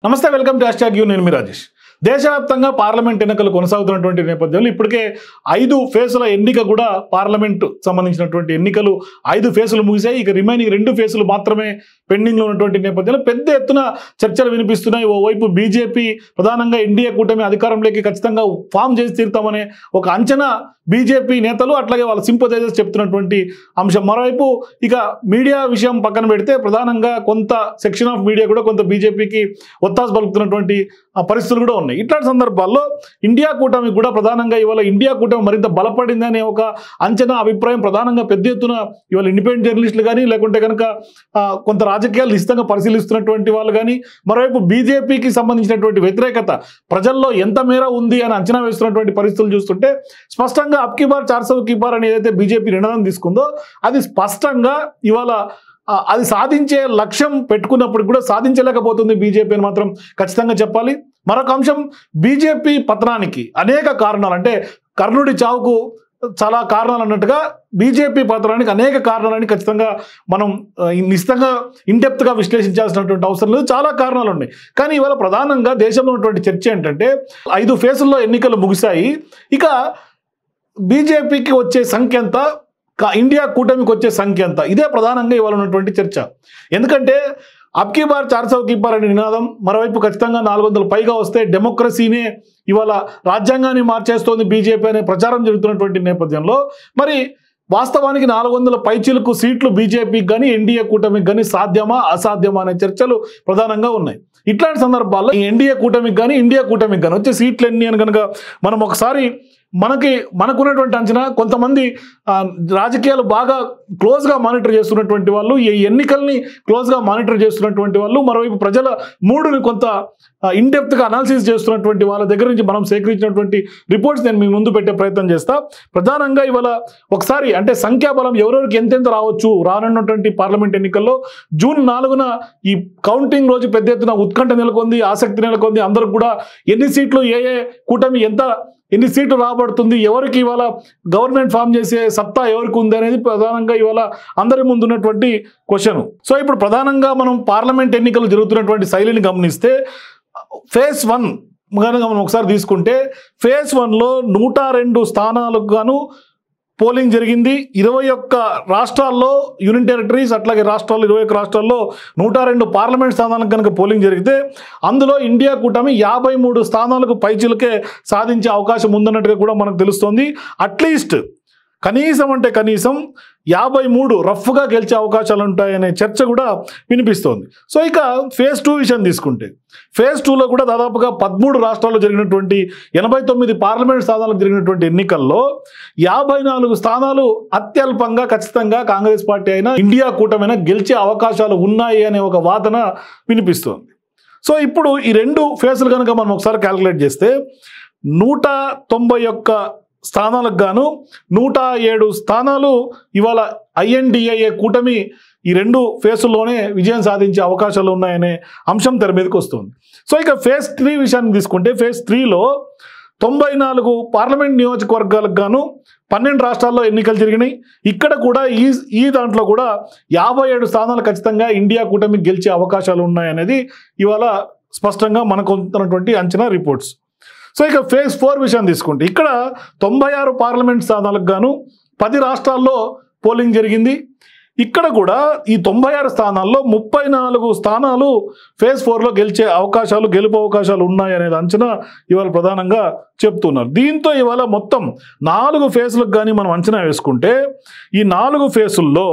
నమస్తే welcome to hash you నేను మీ రాజేష్ దేశవ్యాప్తంగా పార్లమెంట్ ఎన్నికలు కొనసాగుతున్నటువంటి నేపథ్యంలో ఇప్పటికే ఐదు ఫేసుల ఎన్నిక కూడా పార్లమెంట్ సంబంధించినటువంటి ఎన్నికలు ఐదు ఫేసులు ముగిశాయి ఇక రిమైనింగ్ రెండు ఫేసులు మాత్రమే పెండింగ్లో ఉన్నటువంటి నేపథ్యంలో పెద్ద ఎత్తున చర్చలు వినిపిస్తున్నాయి ఓవైపు బీజేపీ ప్రధానంగా ఎన్డీఏ కూటమి అధికారంలోకి ఖచ్చితంగా ఫామ్ చేసి తీరుతామనే ఒక అంచనా బీజేపీ నేతలు అట్లాగే వాళ్ళ సింపథైజర్స్ చెప్తున్నటువంటి అంశం మరోవైపు ఇక మీడియా విషయం పక్కన పెడితే ప్రధానంగా కొంత సెక్షన్ ఆఫ్ మీడియా కూడా కొంత బీజేపీకి ఒత్తాసు పలుకుతున్నటువంటి ఆ పరిస్థితులు కూడా ఉన్నాయి ఇట్లాంటి సందర్భాల్లో ఇండియా కూటమి కూడా ప్రధానంగా ఇవాళ ఇండియా కూటమి మరింత బలపడిందనే ఒక అంచనా అభిప్రాయం ప్రధానంగా పెద్ద ఎత్తున ఇవాళ ఇండిపెండెంట్ జర్నలిస్టులు కానీ లేకుంటే కనుక ఆ, కొంత రాజకీయాలు నిశ్చితంగా పరిశీలిస్తున్నటువంటి వాళ్ళు కానీ మరోవైపు బీజేపీకి సంబంధించినటువంటి వ్యతిరేకత ప్రజల్లో ఎంత మేర ఉంది అని అంచనా వేస్తున్నటువంటి పరిస్థితులు చూస్తుంటే స్పష్టంగా అప్ కి బార్ చార్ సౌ కి బార్ అని ఏదైతే బీజేపీ నిర్ణయం తీసుకుందో అది స్పష్టంగా ఇవాళ ఆ, అది సాధించే లక్ష్యం పెట్టుకున్నప్పుడు కూడా సాధించలేకపోతుంది బీజేపీ అని మాత్రం ఖచ్చితంగా చెప్పాలి మరొక అంశం బీజేపీ పతనానికి అనేక కారణాలు అంటే కర్ణుడి చావుకు చాలా కారణాలు అన్నట్టుగా బీజేపీ పతనానికి అనేక కారణాలని ఖచ్చితంగా మనం ఆ, నిశ్చితంగా ఇండెప్త్గా విశ్లేషించాల్సినటువంటి అవసరం లేదు చాలా కారణాలు ఉన్నాయి కానీ ఇవాళ ప్రధానంగా దేశంలో ఉన్నటువంటి చర్చ ఏంటంటే ఐదు ఫేజుల్లో ఎన్నికలు ముగిశాయి ఇక బీజేపీకి వచ్చే సంఖ్య ఎంత కా- ఇండియా కూటమికి వచ్చే సంఖ్య ఎంత ఇదే ప్రధానంగా ఇవాళ ఉన్నటువంటి చర్చ ఎందుకంటే అబ్కీ బార్ చార్ సౌ కీ బార్ అనే నినాదం మరోవైపు ఖచ్చితంగా నాలుగు వందల పైగా వస్తే డెమోక్రసీనే ఇవాళ రాజ్యాంగాన్ని మార్చేస్తోంది బీజేపీ అనే ప్రచారం జరుగుతున్నటువంటి నేపథ్యంలో మరి వాస్తవానికి నాలుగు వందల పైచీలకు సీట్లు బీజేపీకి కానీ ఎన్డీఏ కూటమికి కానీ సాధ్యమా అసాధ్యమా అనే చర్చలు ప్రధానంగా ఉన్నాయి ఇట్లాంటి సందర్భాల్లో ఈ ఎన్డీఏ కూటమికి కానీ ఇండియా కూటమికి కానీ వచ్చే సీట్లు ఎన్ని అని కనుక మనం ఒకసారి మనకి మనకున్నటువంటి అంచనా కొంతమంది ఆ, రాజకీయాలు బాగా క్లోజ్గా మానిటర్ చేస్తున్నటువంటి వాళ్ళు ఈ ఎన్నికల్ని క్లోజ్గా మానిటర్ చేస్తున్నటువంటి వాళ్ళు మరోవైపు ప్రజల మూడుని కొంత ఇన్డెప్త్గా అనాలిసిస్ చేస్తున్నటువంటి వాళ్ళ దగ్గర నుంచి మనం సేకరించినటువంటి రిపోర్ట్స్ నేను మీ ముందు పెట్టే ప్రయత్నం చేస్తా ప్రధానంగా ఇవాళ ఒకసారి అంటే సంఖ్యాబలం ఎవరెవరికి ఎంతెంత రావచ్చు రానున్నటువంటి పార్లమెంట్ ఎన్నికల్లో జూన్ నాలుగున ఈ కౌంటింగ్ రోజు పెద్ద ఎత్తున ఉత్కంఠ నెలకొంది ఆసక్తి నెలకొంది అందరూ కూడా ఎన్ని సీట్లు ఏ ఏ కూటమి ఎంత ఎన్ని సీట్లు రాబడుతుంది ఎవరికి ఇవాళ గవర్నమెంట్ ఫామ్ చేసే సత్తా ఎవరికి ఉంది అనేది ప్రధానంగా ఇవాళ అందరి ముందు ఉన్నటువంటి క్వశ్చన్ సో ఇప్పుడు ప్రధానంగా మనం పార్లమెంట్ ఎన్నికలు జరుగుతున్నటువంటి శైలిని గమనిస్తే ఫేజ్ వన్ కనుక మనం ఒకసారి తీసుకుంటే ఫేజ్ వన్లో నూట రెండు స్థానాలకు గాను పోలింగ్ జరిగింది ఇరవై ఒక్క రాష్ట్రాల్లో యూనియన్ టెరిటరీస్ అట్లాగే రాష్ట్రాల్లో ఇరవై ఒక్క రాష్ట్రాల్లో నూట రెండు పార్లమెంట్ స్థానాలకు కనుక పోలింగ్ జరిగితే అందులో ఇండియా కూటమి యాభై మూడు స్థానాలకు పైచిలకే సాధించే అవకాశం ఉందన్నట్టుగా కూడా మనకు తెలుస్తోంది అట్లీస్ట్ కనీసం అంటే కనీసం యాభై మూడు రఫ్గా గెలిచే అవకాశాలు ఉంటాయనే చర్చ కూడా వినిపిస్తోంది సో ఇక ఫేజ్ టూ విషయం తీసుకుంటే ఫేజ్ టూలో కూడా దాదాపుగా పదమూడు రాష్ట్రాల్లో జరిగినటువంటి ఎనభై తొమ్మిది పార్లమెంట్ స్థానాలకు జరిగినటువంటి ఎన్నికల్లో యాభై నాలుగు స్థానాలు అత్యల్పంగా ఖచ్చితంగా కాంగ్రెస్ పార్టీ అయినా ఇండియా కూటమైనా గెలిచే అవకాశాలు ఉన్నాయి అనే ఒక వాదన వినిపిస్తోంది సో ఇప్పుడు ఈ రెండు ఫేజ్లు కనుక మనం ఒకసారి క్యాలిక్యులేట్ చేస్తే నూట తొంభై ఒక్క స్థానాలకు గాను నూట ఏడు స్థానాలు ఇవాళ ఐఎన్డిఏఏ కూటమి ఈ రెండు ఫేసుల్లోనే విజయం సాధించే అవకాశాలు ఉన్నాయనే అంశం తెర మీదకి వస్తుంది సో ఇక ఫేజ్ త్రీ విషయాన్ని తీసుకుంటే ఫేజ్ త్రీలో తొంభై నాలుగు పార్లమెంట్ నియోజకవర్గాలకు గాను పన్నెండు రాష్ట్రాల్లో ఎన్నికలు జరిగినాయి ఇక్కడ కూడా ఈ ఈ దాంట్లో కూడా యాభై ఏడు స్థానాలు ఖచ్చితంగా ఇండియా కూటమి గెలిచే అవకాశాలు ఉన్నాయనేది ఇవాళ స్పష్టంగా మనకు ఉన్నటువంటి అంచనా రిపోర్ట్స్ సో ఇక ఫేజ్ ఫోర్ విషయం తీసుకుంటే ఇక్కడ తొంభై ఆరు పార్లమెంట్ స్థానాలకు గాను పది రాష్ట్రాల్లో పోలింగ్ జరిగింది ఇక్కడ కూడా ఈ తొంభై ఆరు స్థానాల్లో ముప్పై నాలుగు స్థానాలు ఫేజ్ ఫోర్లో గెలిచే అవకాశాలు గెలుపు అవకాశాలు ఉన్నాయి అనేది అంచనా ఇవాళ ప్రధానంగా చెప్తున్నారు దీంతో ఇవాళ మొత్తం నాలుగు ఫేజ్లకు కానీ మనం అంచనా వేసుకుంటే ఈ నాలుగు ఫేజుల్లో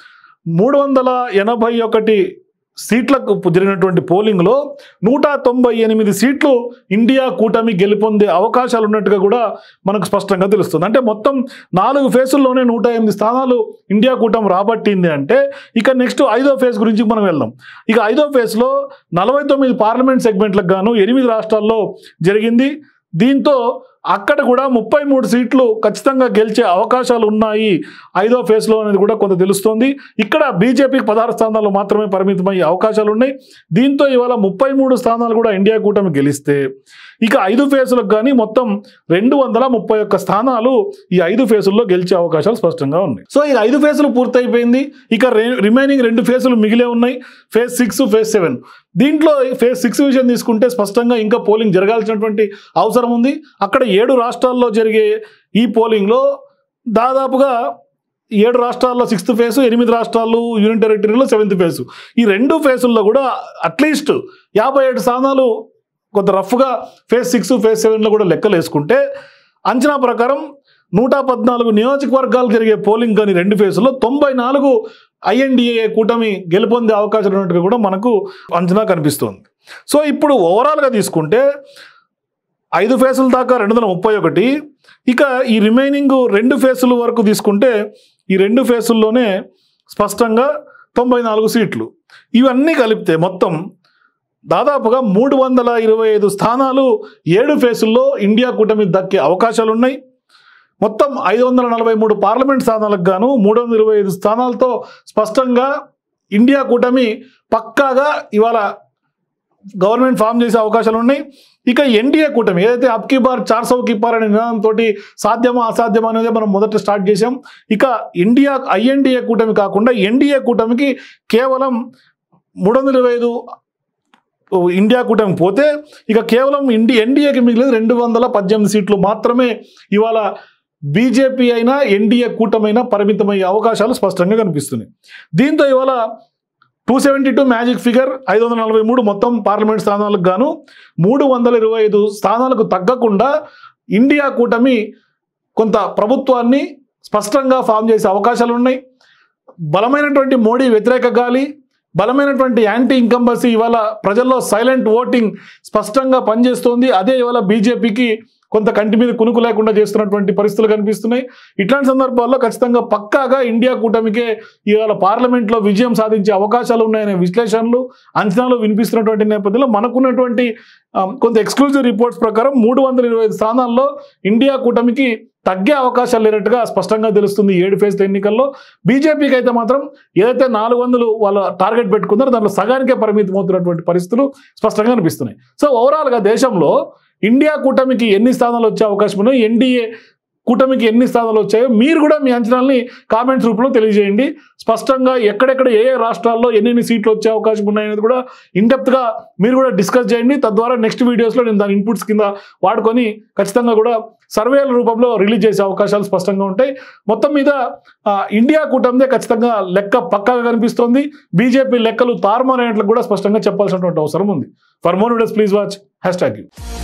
మూడు వందల ఎనభై ఒకటి సీట్లకు జరిగినటువంటి పోలింగ్లో నూట తొంభై ఎనిమిది సీట్లు ఇండియా కూటమి గెలుపొందే అవకాశాలు ఉన్నట్టుగా కూడా మనకు స్పష్టంగా తెలుస్తుంది అంటే మొత్తం నాలుగు ఫేజుల్లోనే నూట ఎనిమిది స్థానాలు ఇండియా కూటమి రాబట్టింది అంటే ఇక నెక్స్ట్ ఐదో ఫేజ్ గురించి మనం వెళ్దాం ఇక ఐదో ఫేజ్లో నలభై తొమ్మిది పార్లమెంట్ సెగ్మెంట్లకు గాను ఎనిమిది రాష్ట్రాల్లో జరిగింది దీంతో అక్కడ కూడా ముప్పై మూడు సీట్లు ఖచ్చితంగా గెలిచే అవకాశాలు ఉన్నాయి ఐదో ఫేజ్లో అనేది కూడా కొంత తెలుస్తోంది ఇక్కడ బీజేపీకి పదహారు స్థానాలు మాత్రమే పరిమితమయ్యే అవకాశాలు ఉన్నాయి దీంతో ఇవాళ ముప్పై మూడు స్థానాలు కూడా ఇండియా కూటమి గెలిస్తే ఇక ఐదు ఫేసులకు కానీ మొత్తం రెండు వందల ముప్పై ఒక్క స్థానాలు ఈ ఐదు ఫేసుల్లో గెలిచే అవకాశాలు స్పష్టంగా ఉన్నాయి సో ఈ ఐదు ఫేసులు పూర్తయిపోయింది ఇక రి- రిమైనింగ్ రెండు ఫేసులు మిగిలే ఉన్నాయి ఫేజ్ సిక్స్ ఫేజ్ సెవెన్ దీంట్లో ఫేజ్ సిక్స్ విషయం తీసుకుంటే స్పష్టంగా ఇంకా పోలింగ్ జరగాల్సినటువంటి అవసరం ఉంది అక్కడ ఏడు రాష్ట్రాల్లో జరిగే ఈ పోలింగ్లో దాదాపుగా ఏడు రాష్ట్రాల్లో సిక్స్త్ ఫేసు ఎనిమిది రాష్ట్రాలు యూనియన్ టెరిటరీలో సెవెంత్ ఫేసు ఈ రెండు ఫేసుల్లో కూడా అట్లీస్ట్ యాభై ఏడు స్థానాలు కొంత రఫ్గా ఫేజ్ సిక్స్ ఫేజ్ సెవెన్లో కూడా లెక్కలు వేసుకుంటే అంచనా ప్రకారం నూట పద్నాలుగు నియోజకవర్గాలు జరిగే పోలింగ్ కానీ రెండు ఫేజుల్లో తొంభై నాలుగు ఐఎన్డిఏ కూటమి గెలుపొందే అవకాశం ఉన్నట్టుగా కూడా మనకు అంచనా కనిపిస్తోంది సో ఇప్పుడు ఓవరాల్గా తీసుకుంటే ఐదు ఫేసుల దాకా రెండు వందల ముప్పై ఒకటి ఇక ఈ రిమైనింగ్ రెండు ఫేసుల వరకు తీసుకుంటే ఈ రెండు ఫేసుల్లోనే స్పష్టంగా తొంభై నాలుగు సీట్లు ఇవన్నీ కలిపితే మొత్తం దాదాపుగా మూడు వందల ఇరవై ఐదు స్థానాలు ఏడు ఫేసుల్లో ఇండియా కూటమి దక్కే అవకాశాలు ఉన్నాయి మొత్తం ఐదు వందల నలభై మూడు పార్లమెంట్ స్థానాలకు గాను మూడు వందల ఇరవై ఐదు స్థానాలతో స్పష్టంగా ఇండియా కూటమి పక్కాగా ఇవాళ గవర్నమెంట్ ఫామ్ చేసే అవకాశాలు ఉన్నాయి ఇక ఎన్డీఏ కూటమి ఏదైతే అబ్కి బార్ చార్ సౌ కి పార్ అనే నినాదంతో సాధ్యమా అసాధ్యమా అనేది మనం మొదట స్టార్ట్ చేసాం ఇక ఇండియా ఐఎన్డీఏ కూటమి కాకుండా ఎన్డీఏ కూటమికి కేవలం మూడు వందల ఇరవై ఐదు ఇండియా కూటమి పోతే ఇక కేవలం ఇండి ఎన్డీఏకి మిగిలిన రెండు వందల పద్దెనిమిది సీట్లు మాత్రమే ఇవాళ బీజేపీ అయినా ఎన్డీఏ కూటమైనా పరిమితమయ్యే అవకాశాలు స్పష్టంగా కనిపిస్తున్నాయి దీంతో ఇవాళ two seventy two magic figure ఐదు వందల నలభై మూడు మొత్తం పార్లమెంట్ స్థానాలకు గాను మూడు వందల ఇరవై ఐదు స్థానాలకు తగ్గకుండా ఇండియా కూటమి కొంత ప్రభుత్వాన్ని స్పష్టంగా ఫామ్ చేసే అవకాశాలు ఉన్నాయి బలమైనటువంటి మోడీ వ్యతిరేక గాలి బలమైనటువంటి యాంటీ ఇంకంబసీ ఇవాళ ప్రజల్లో సైలెంట్ ఓటింగ్ స్పష్టంగా పనిచేస్తోంది అదే ఇవాళ బీజేపీకి కొంత కంటి మీద కునుకు లేకుండా చేస్తున్నటువంటి పరిస్థితులు కనిపిస్తున్నాయి ఇట్లాంటి సందర్భాల్లో ఖచ్చితంగా పక్కాగా ఇండియా కూటమికే ఇవాళ పార్లమెంట్లో విజయం సాధించే అవకాశాలు ఉన్నాయనే విశ్లేషణలు అంచనాలు వినిపిస్తున్నటువంటి నేపథ్యంలో మనకున్నటువంటి ఆ, కొంత ఎక్స్క్లూజివ్ రిపోర్ట్స్ ప్రకారం మూడు వందల ఇరవై ఐదు స్థానాల్లో ఇండియా కూటమికి తగ్గే అవకాశాలు లేనట్టుగా స్పష్టంగా తెలుస్తుంది ఈ ఏడు ఫేజ్ ఎన్నికల్లో బీజేపీకి అయితే మాత్రం ఏదైతే నాలుగు వందలు వాళ్ళ టార్గెట్ పెట్టుకున్నారో దాంట్లో సగానికే పరిమితం అవుతున్నటువంటి పరిస్థితులు స్పష్టంగా కనిపిస్తున్నాయి సో ఓవరాల్గా దేశంలో ఇండియా కూటమికి ఎన్ని స్థానాలు వచ్చే అవకాశం ఉన్నాయి ఎన్డీఏ కూటమికి ఎన్ని స్థానాలు వచ్చాయో మీరు కూడా మీ అంచనాల్ని కామెంట్స్ రూపంలో తెలియజేయండి స్పష్టంగా ఎక్కడెక్కడ ఏ ఏ రాష్ట్రాల్లో ఎన్నెన్ని సీట్లు వచ్చే అవకాశం ఉన్నాయనేది కూడా ఇన్డెప్త్గా మీరు కూడా డిస్కస్ చేయండి తద్వారా నెక్స్ట్ వీడియోస్లో నేను దాని ఇన్పుట్స్ కింద వాడుకొని ఖచ్చితంగా కూడా సర్వేల రూపంలో రిలీజ్ చేసే అవకాశాలు స్పష్టంగా ఉంటాయి మొత్తం మీద ఆ, ఇండియా కూటమిదే ఖచ్చితంగా లెక్క పక్కాగా కనిపిస్తోంది బీజేపీ లెక్కలు తారుమారైనట్లు కూడా స్పష్టంగా చెప్పాల్సినటువంటి అవసరం ఉంది for more videos please watch hashtag you